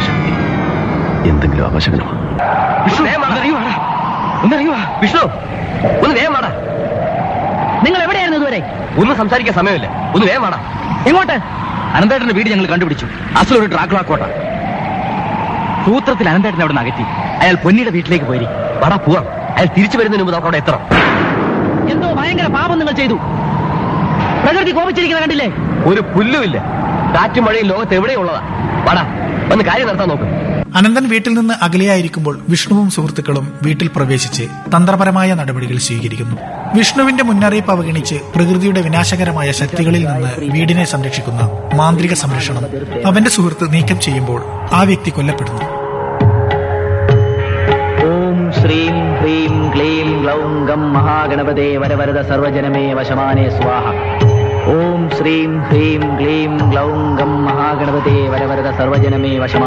ശക്തി എന്തെങ്കിലും അപശകനമാണ് വിഷ്ണു ഒന്ന് വേഗം വാടാ നിങ്ങൾ എവിടെയായിരുന്നു ഇതുവരെ ഒന്നും സംസാരിക്കാൻ സമയമില്ല ഒന്ന് വേഗം വാടാ എങ്ങോട്ട് അനന്തേട്ടന്റെ വീട് ഞങ്ങൾ കണ്ടുപിടിച്ചു അസലൊരു ഡ്രാക്കുള കോട്ട സൂത്രത്തിൽ അനന്തേട്ടൻ അവിടെ നിന്ന് അകറ്റി അയാൾ പൊന്നിയുടെ വീട്ടിലേക്ക് പോയി വാടാ പോവാം അയാൾ തിരിച്ചു വരുന്നതിന് മുമ്പ് നമുക്ക് അവിടെ എത്തണം എന്തോ ഭയങ്കര പാപം നിങ്ങൾ ചെയ്തു പ്രകൃതി കോപിച്ചിരിക്കുന്നത് കണ്ടില്ലേ ഒരു പുല്ലുമില്ല കാറ്റും മഴയും ലോകത്ത് എവിടെയുള്ളതാ വാടാ വന്ന് കാര്യം നടത്താൻ നോക്ക് അനന്തൻ വീട്ടിൽ നിന്ന് അകലെയായിരിക്കുമ്പോൾ വിഷ്ണുവും സുഹൃത്തുക്കളും വീട്ടിൽ പ്രവേശിച്ച് തന്ത്രപരമായ നടപടികൾ സ്വീകരിക്കുന്നു വിഷ്ണുവിന്റെ മുന്നറിയിപ്പ് അവഗണിച്ച് പ്രകൃതിയുടെ വിനാശകരമായ ശക്തികളിൽ നിന്ന് വീടിനെ സംരക്ഷിക്കുന്ന മാന്ത്രിക സംരക്ഷണം അവന്റെ സുഹൃത്ത് നീക്കം ചെയ്യുമ്പോൾ ആ വ്യക്തി കൊല്ലപ്പെടുന്നു ഓം ശ്രീം ഹ്രീം ക്ലീം ഗ്ലൗം ഗം മഹാഗണപതേ വരവരദ സർവജനമേ വശമാനേ സ്വാഹ ഓം ശ്രീം ഹ്രീം ക്ലീം ഗ്ലൗം ഗം മഹാഗണപതേ വരവരദ സർവജനമേ വശമാ